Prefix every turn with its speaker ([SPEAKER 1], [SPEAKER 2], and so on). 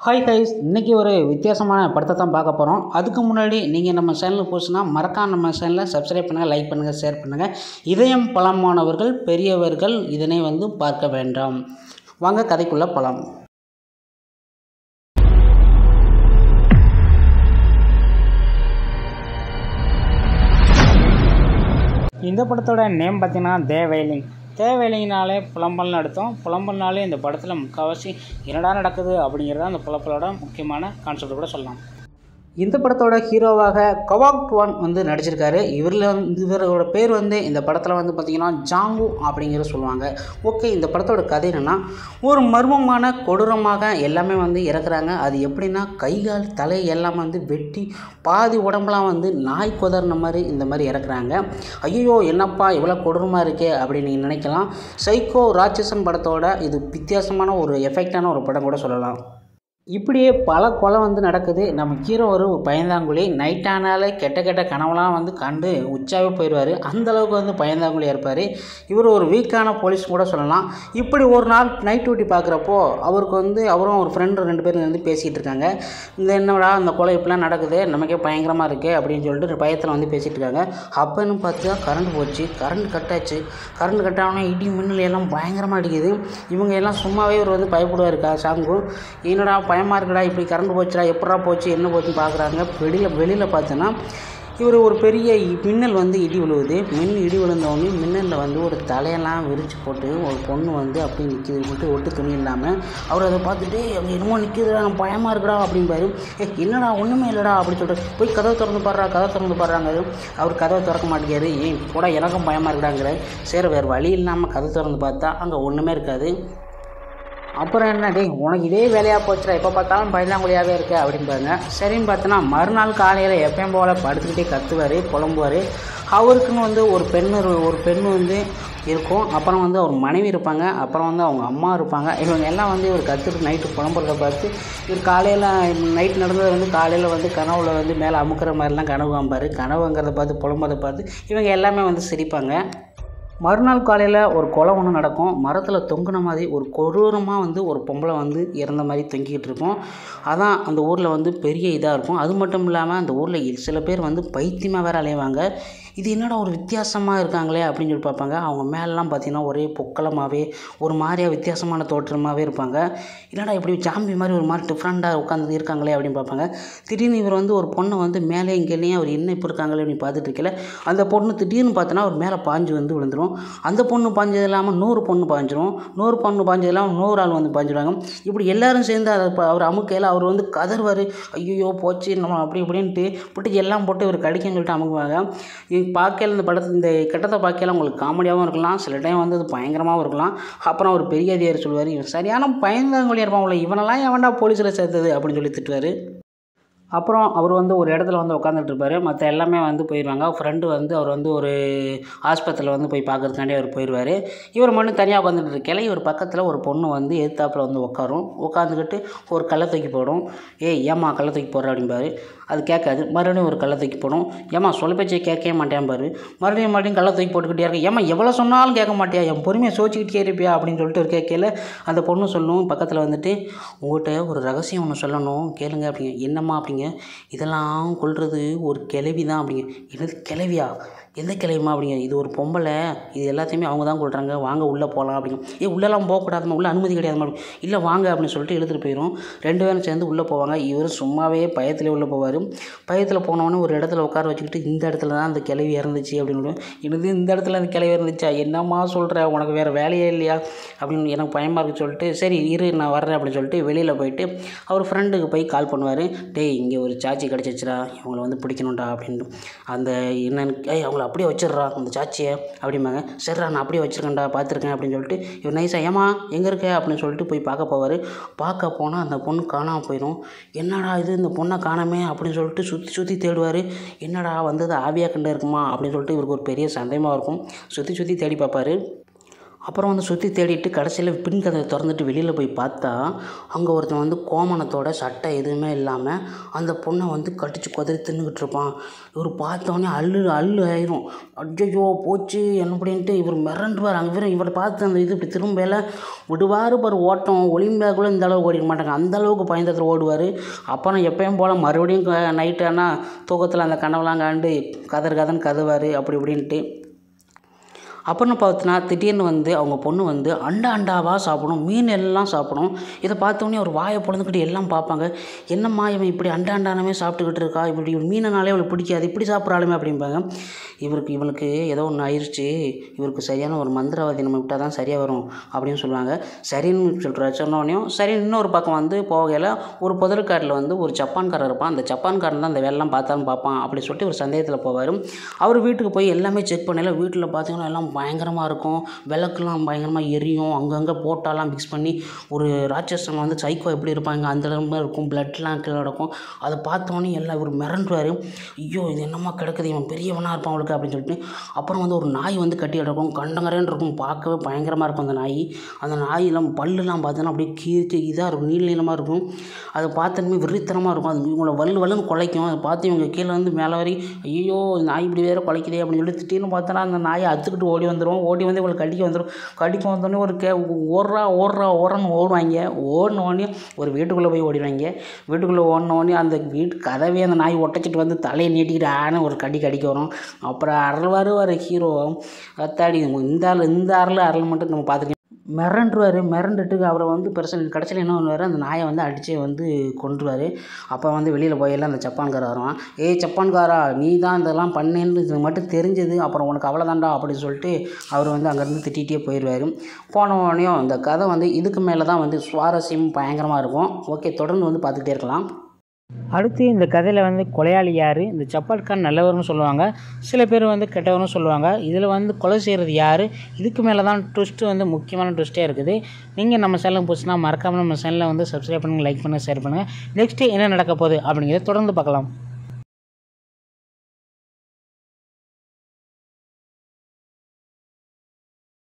[SPEAKER 1] hi guys இன்றைக்கி ஒரு வித்தியாசமான படத்தை தான் பார்க்க போகிறோம் அதுக்கு முன்னாடி நீங்கள் நம்ம சேனலுக்கு போச்சுன்னா மறக்காம நம்ம சேனலை சப்ஸ்கிரைப் பண்ணுங்கள் லைக் பண்ணுங்கள் ஷேர் பண்ணுங்கள் இதயம் பலமானவர்கள் பெரியவர்கள் இதனை வந்து பார்க்க வேண்டாம் வாங்க கதைக்குள்ளே பலம் இந்த படத்தோட நேம் பார்த்தீங்கன்னா தேவேலிங் தேவேலிங்கனாலே புலம்பல்னு அர்த்தம் புலம்பல்னாலே இந்த படத்தில் முக்கால்வாசி என்னடா நடக்குது அப்படிங்கிறது அந்த புலப்பலோட முக்கியமான கான்செப்ட் கூட சொல்லலாம் இந்த படத்தோட ஹீரோவாக கவாக் ஒன் வந்து நடிச்சிருக்காரு இவரில் வந்து இவரோட பேர் வந்து இந்த படத்தில் வந்து பார்த்திங்கன்னா ஜாங்கு அப்படிங்கிற சொல்லுவாங்க ஓகே இந்த படத்தோட கதை என்னென்னா ஒரு மர்மமான கொடூரமாக எல்லாமே வந்து இறக்குறாங்க அது எப்படின்னா கை கால் தலை எல்லாம் வந்து வெட்டி பாதி உடம்புலாம் வந்து நாய் கொதறின மாதிரி இந்த மாதிரி இறக்குறாங்க ஐயோ என்னப்பா இவ்வளோ கொடூரமாக இருக்கே அப்படின்னு நீங்கள் நினைக்கலாம் சைக்கோ ராட்சசன் படத்தோட இது வித்தியாசமான ஒரு எஃபெக்டான ஒரு படம் கூட சொல்லலாம் இப்படியே பல கொலை வந்து நடக்குது நம்ம ஹீரோ ஒரு பயந்தாங்குழி நைட் ஆனாலே கெட்ட கெட்ட கனவுலாம் வந்து கண்டு உச்சாவே போயிடுவார் அந்தளவுக்கு வந்து பயந்தாங்குழியாக இருப்பார் இவர் ஒரு வீக்கான போலீஸ் கூட சொல்லலாம் இப்படி ஒரு நாள் நைட் டியூட்டி பார்க்குறப்போ அவருக்கு வந்து அவரும் ஒரு ஃப்ரெண்டு ரெண்டு பேரும் வந்து பேசிகிட்டு இருக்காங்க இந்த என்னடா இந்த கொலை இப்படிலாம் நடக்குது நமக்கே பயங்கரமாக இருக்குது அப்படின்னு சொல்லிட்டு பயத்தில் வந்து பேசிகிட்டு இருக்காங்க அப்போன்னு பார்த்தா கரண்ட் போச்சு கரண்ட் கட்டாச்சு கரண்ட் கட்டானே இடி மின்னல் எல்லாம் பயங்கரமாக அடிக்குது இவங்க எல்லாம் சும்மாவே இவர் வந்து பயப்படுவாருக்கா சாங்கு என்னடா பயமாக இருக்குடா இப்படி கரண்ட் போச்சுடா எப்படா போச்சு என்ன போச்சுன்னு பார்க்குறாங்க வெளியில் வெளியில் பார்த்தோன்னா இவர் ஒரு பெரிய இ- மின்னல் வந்து இடி விழுவுது மின் இடி விழுந்தவொடனே மின்னலில் வந்து ஒரு தலையெல்லாம் விரித்து போட்டு ஒரு பொண்ணு வந்து அப்படி நிற்கிது போட்டு ஒட்டு துணி இல்லாமல் அவர் அதை பார்த்துட்டு அங்கே என்னமோ நிற்கிதுடா நான் பயமாக இருக்குடா அப்படிம்பாரு ஏ என்னடா ஒன்றுமே இல்லைடா அப்படி சொல்லிட்டு போய் கதவை திறந்து பாடுறா கதவை திறந்து பாடுறாங்க அவர் கதவை திறக்க மாட்டேங்காரு ஏன் கூட எனக்கும் பயமாக இருக்குடாங்கிற சரி வேறு வழி இல்லாமல் கதவை திறந்து பார்த்தா அங்கே ஒன்றுமே இருக்காது அப்புறம் என்ன டேய் உனக்கு இதே வேலையாக போச்சுடா எப்போ பார்த்தாலும் பயந்தாங்குழியாகவே இருக்க அப்படின்பாங்க சரின்னு பார்த்தோன்னா மறுநாள் காலையில் எப்பயும் போல் படுத்துக்கிட்டே கத்துவார் புலம்புவார் அவருக்குன்னு வந்து ஒரு பெண் ஒரு- ஒரு பெண் வந்து இருக்கும் அப்புறம் வந்து அவர் மனைவி இருப்பாங்க அப்புறம் வந்து அவங்க அம்மா இருப்பாங்க இவங்க எல்லாம் வந்து இவர் கற்றுட்டு நைட்டு புலம்புறத பார்த்து இவர் காலையில் நைட் நடந்ததை வந்து காலையில் வந்து கனவுல வந்து மேலே அமுக்கிற மாதிரிலாம் கனவு காண்பார் கனவுங்கிறத பார்த்து புலம்புறதை பார்த்து இவங்க எல்லாமே வந்து சிரிப்பாங்க மறுநாள் காலையில் ஒரு கொலை ஒன்று நடக்கும் மரத்தில் தொங்குன மாதிரி ஒரு கொடூரமாக வந்து ஒரு பொம்பளை வந்து இறந்த மாதிரி தொங்கிக்கிட்டு இருக்கும் அதான் அந்த ஊரில் வந்து பெரிய இதாக இருக்கும் அது மட்டும் இல்லாமல் அந்த ஊரில் சில பேர் வந்து பைத்தியமாக வேற அலைவாங்க இது என்னடா ஒரு வித்தியாசமாக இருக்காங்களே அப்படின்னு சொல்லி பார்ப்பாங்க அவங்க மேலெலாம் பார்த்தீங்கன்னா ஒரே பொக்களமாகவே ஒரு மாதிரியா வித்தியாசமான தோற்றமாகவே இருப்பாங்க என்னடா இப்படி ஜாம்பி மாதிரி ஒரு மாதிரி டிஃப்ரெண்ட்டாக உட்காந்து இருக்காங்களே அப்படின்னு பார்ப்பாங்க திடீர்னு இவர் வந்து ஒரு பொண்ணை வந்து மேலே இங்கேயும் அவர் என்ன இப்போ இருக்காங்களே அப்படின்னு பார்த்துட்டு இருக்கல அந்த பொண்ணு திடீர்னு பார்த்தோன்னா அவர் மேலே பாஞ்சு வந்து விழுந்துரும் அந்த பொண்ணு பாஞ்சது இல்லாமல் நூறு பொண்ணு பாஞ்சிரும் நூறு பொண்ணு பாஞ்சது இல்லாமல் நூறு ஆள் வந்து பாஞ்சிடுவாங்க இப்படி எல்லாரும் சேர்ந்து அதை ப- அவர் அமுக்கையில் அவர் வந்து கதறுவார் ஐயோ போச்சு நம்ம அப்படி இப்படின்ட்டு போட்டு எல்லாம் போட்டு இவர் கடிக்கன்னு சொல்லிட்டு அமுக்குவாங்க இது பார்க்கையில இந்த படத்தை இந்த கட்டத்தை பார்க்கையில உங்களுக்கு காமெடியாகவும் இருக்கலாம் சில டைம் வந்து அது பயங்கரமாகவும் இருக்கலாம் அப்புறம் அவர் பெரிய அதிகாரி சொல்லுவார் இவன் சரியான பயந்தாங்கொழியாக இருப்பான் உள்ள இவனெல்லாம் எவன்டா போலீஸில் சேர்த்தது அப்படின்னு சொல்லி திட்டுவார் அப்புறம் அவர் வந்து ஒரு இடத்துல வந்து உட்காந்துட்டு இருப்பாரு மற்ற எல்லாமே வந்து போயிடுவாங்க ஃப்ரெண்டு வந்து அவர் வந்து ஒரு ஆஸ்பத்திரியில் வந்து போய் பார்க்கறதுக்காண்டி அவர் போயிடுவார் இவர் மட்டும் தனியாக உட்காந்துட்டு இருக்கல இவர் பக்கத்தில் ஒரு பொண்ணு வந்து எதிர்த்தாப்புல வந்து உட்காரும் உட்காந்துக்கிட்டு ஒரு கல்லை தூக்கி போடும் ஏய் ஏம்மா கல்லை தூக்கி போடுற அப்படிம்பாரு அது கேட்காது மறுபடியும் ஒரு கல்லை தூக்கி போடும் ஏம்மா சொல் பேச்சை கேட்கவே மாட்டேன் பாரு மறுபடியும் மறுபடியும் கல்லை தூக்கி போட்டுக்கிட்டே இருக்க ஏம்மா எவ்வளோ சொன்னாலும் கேட்க மாட்டியா என் பொறுமையை சோச்சிக்கிட்டே இருப்பியா அப்படின்னு சொல்லிட்டு ஒரு கேட்கல அந்த பொண்ணு சொல்லும் பக்கத்தில் வந்துட்டு உங்கள்கிட்ட ஒரு ரகசியம் ஒன்று சொல்லணும் கேளுங்க அப்படிங்க என்னம்மா அப்படிங்க இதெல்லாம் கொள்வது ஒரு கிளவி தான் அப்படிங்க என்னது கிளவியா எந்த கிளவிமா அப்படிங்க இது ஒரு பொம்பளை இது எல்லாத்தையுமே அவங்க தான் கொள்கிறாங்க வாங்க உள்ளே போகலாம் அப்படிங்க ஏ உள்ளெல்லாம் போகக்கூடாதுமா உள்ள அனுமதி கிடையாதுமா அப்படி இல்லை வாங்க அப்படின்னு சொல்லிட்டு இழுத்துட்டு போயிடும் ரெண்டு பேரும் சேர்ந்து உள்ளே போவாங்க இவர் சும்மாவே பயத்திலே உள்ளே போவார் பயத்தில் போனவொடனே ஒரு இடத்துல உட்கார வச்சுக்கிட்டு இந்த இடத்துல தான் அந்த கிளவி இறந்துச்சு அப்படின்னு என்னது இந்த இடத்துல அந்த கிளவி இருந்துச்சா என்னம்மா சொல்கிற உனக்கு வேறு வேலையே இல்லையா அப்படின்னு எனக்கு பயமாக இருக்கு சொல்லிட்டு சரி இரு நான் வர்றேன் அப்படின்னு சொல்லிட்டு வெளியில் போயிட்டு அவர் ஃப்ரெண்டுக்கு போய் கால் பண்ணுவார் டேய் இங்கே ஒரு சாச்சி கிடச்சிச்சுடா இவங்கள வந்து பிடிக்கணும்டா அப்படின்ட்டு அந்த என்னன்னு ஏய் அவங்கள அப்படியே வச்சிடுறா அந்த சாச்சியை அப்படிம்பாங்க சரிடா நான் அப்படியே வச்சிருக்கேன்டா பார்த்துருக்கேன் அப்படின்னு சொல்லிட்டு இவர் நைஸாக ஏமா எங்கே இருக்க அப்படின்னு சொல்லிட்டு போய் பார்க்க போவார் பார்க்க போனால் அந்த பொண்ணு காணாமல் போயிடும் என்னடா இது இந்த பொண்ணை காணாமே அப்படின்னு சொல்லிட்டு சுற்றி சுற்றி தேடுவார் என்னடா வந்தது ஆவியா கண்டு இருக்குமா அப்படின்னு சொல்லிட்டு இவருக்கு ஒரு பெரிய சந்தேகமாக இருக்கும் சுற்றி சுற்றி தேடி பார்ப்பாரு
[SPEAKER 2] அப்புறம் வந்து சுற்றி தேடிட்டு கடைசியில் பின் கதவை திறந்துட்டு வெளியில் போய் பார்த்தா அங்கே ஒருத்தன் வந்து கோமணத்தோட சட்டை எதுவுமே இல்லாமல் அந்த பொண்ணை வந்து கடிச்சு குதறி தின்னுக்கிட்டு இருப்பான் இவர் பார்த்தோன்னே அள்ளு அள்ளு ஆயிரும் ஐயோ போச்சு என்ன அப்படின்ட்டு இவர் மிரண்டுவார் அங்கே வேறு இவரை பார்த்து அந்த இது இப்படி திரும்பல விடுவார் பாரு ஓட்டம் ஒலிம்பியாக்குள்ளே இந்த அளவுக்கு ஓடிக்க மாட்டாங்க அந்த அளவுக்கு பயந்தத்தில் ஓடுவார் அப்புறம் எப்பயும் போல் மறுபடியும் நைட்டு ஆனால் தூக்கத்தில் அந்த கனவுலாம் காண்டு கதறு கதன்னு கதுவார் அப்படி இப்படின்ட்டு அப்புறம் பார்த்தோன்னா திடீர்னு வந்து அவங்க பொண்ணு வந்து அண்டா அண்டாவாக சாப்பிடும் மீன் எல்லாம் சாப்பிடும் இதை பார்த்தோன்னே ஒரு வாயை பொழுதுக்கிட்டு எல்லாம் பார்ப்பாங்க என்னம்மா இவன் இப்படி அண்டா அண்டானமே சாப்பிட்டுக்கிட்டு இருக்கா இப்படி மீனனாலே அவளுக்கு பிடிக்காது இப்படி சாப்பிட்றாளுமே அப்படிம்பாங்க இவருக்கு இவளுக்கு ஏதோ ஒன்று ஆயிடுச்சு இவருக்கு சரியான ஒரு மந்திரவாதி நம்ம விட்டால் தான் சரியாக வரும் அப்படின்னு சொல்லுவாங்க சரின்னு சொல்கிற சொன்னோடனையும் சரி இன்னொரு பக்கம் வந்து போகையில் ஒரு புதற்காட்டில் வந்து ஒரு ஜப்பான்காரர் இருப்பான் அந்த ஜப்பான்காரன் தான் அந்த வேலைலாம் பார்த்தாலும் பார்ப்பான் அப்படி சொல்லிட்டு ஒரு சந்தேகத்தில் போவார் அவர் வீட்டுக்கு போய் எல்லாமே செக் பண்ணல வீட்டில் பார்த்தீங்கன்னா எல்லாம் பயங்கரமாக இருக்கும் விளக்குலாம் பயங்கரமாக எரியும் அங்கங்கே போட்டாலாம் மிக்ஸ் பண்ணி ஒரு ராட்சசன் வந்து சைக்கோ எப்படி இருப்பாங்க அந்த அளவுக்கு இருக்கும் பிளட்லாம் கீழே நடக்கும் அதை பார்த்தோன்னே எல்லாம் இவர் மிரண்டுவார் ஐயோ இது என்னம்மா கிடக்குது இவன் பெரியவனாக இருப்பான் அவளுக்கு அப்படின்னு சொல்லிட்டு அப்புறம் வந்து ஒரு நாய் வந்து கட்டி கிடக்கும் கண்டங்கரன்னு இருக்கும் பார்க்கவே பயங்கரமாக இருக்கும் அந்த நாய் அந்த நாயெல்லாம் பல்லுலாம் பார்த்தோன்னா அப்படியே கீழ்த்து இதாக இருக்கும் நீள நீளமாக இருக்கும் அதை பார்த்தோன்னே வெறித்தனமாக இருக்கும் அது இவங்களை வல்லு வல்லுன்னு குலைக்கும் அதை பார்த்து இவங்க கீழே வந்து மேலே வரை ஐயோ இந்த நாய் இப்படி வேறு குலைக்குதே அப்படின்னு சொல்லி திடீர்னு பார்த்தோன்னா அந்த நாயை அத்துக்கிட்டு ஓடி வந்துடும் ஓடி வந்து இவங்களை கடிக்க வந்துடும் கடிக்க வந்தோடனே ஒரு கே ஓடுறா ஓடுறா ஓடுறான்னு ஓடுவாங்க ஓடினோடனே ஒரு வீட்டுக்குள்ளே போய் ஓடிடுவாங்க வீட்டுக்குள்ளே ஓடினோடனே அந்த வீட்டு கதவே அந்த நாய் ஒட்டச்சிட்டு வந்து தலையை நீட்டிக்கிட்டு ஆன ஒரு கடி கடிக்க வரும் அப்புறம் அருள்வார் வர ஹீரோ அத்தாடி இந்த ஆள் இந்த அருள் அருள் மட்டும் நம்ம பார்த்துருக்கோம் மிரண்டுருவார் மிரண்டுட்டு அவரை வந்து பெருசாக கடைசியில் என்ன பண்ணுவார் அந்த நாயை வந்து அடித்து வந்து கொன்றுவார் அப்போ வந்து வெளியில் போயெல்லாம் அந்த ஜப்பான்காரர் வருவான் ஏய் ஜப்பான்காரா நீ தான் இதெல்லாம் பண்ணேன்னு இது மட்டும் தெரிஞ்சது அப்புறம் உனக்கு அவ்வளோதான்டா அப்படின்னு சொல்லிட்டு அவர் வந்து அங்கேருந்து திட்டிகிட்டே போயிடுவார் போன உடனேயும் இந்த கதை வந்து இதுக்கு மேலே தான் வந்து சுவாரஸ்யம் பயங்கரமாக இருக்கும் ஓகே தொடர்ந்து வந்து பார்த்துக்கிட்டே இருக்கலாம்
[SPEAKER 1] அடுத்து இந்த கதையில் வந்து கொலையாளி யார் இந்த சப்பாட்கான் நல்லவர்னு சொல்லுவாங்க சில பேர் வந்து கெட்டவர்னு சொல்லுவாங்க இதில் வந்து கொலை செய்கிறது யார் இதுக்கு மேலே தான் ட்விஸ்ட்டு வந்து முக்கியமான ட்விஸ்ட்டே இருக்குது நீங்கள் நம்ம சேனலுக்கு போச்சுன்னா மறக்காமல் நம்ம சேனலை வந்து சப்ஸ்கிரைப் பண்ணுங்கள் லைக் பண்ணுங்கள் ஷேர் பண்ணுங்கள் நெக்ஸ்ட்டு என்ன நடக்க போகுது அப்படிங்கிறத தொடர்ந்து பார்க்கலாம்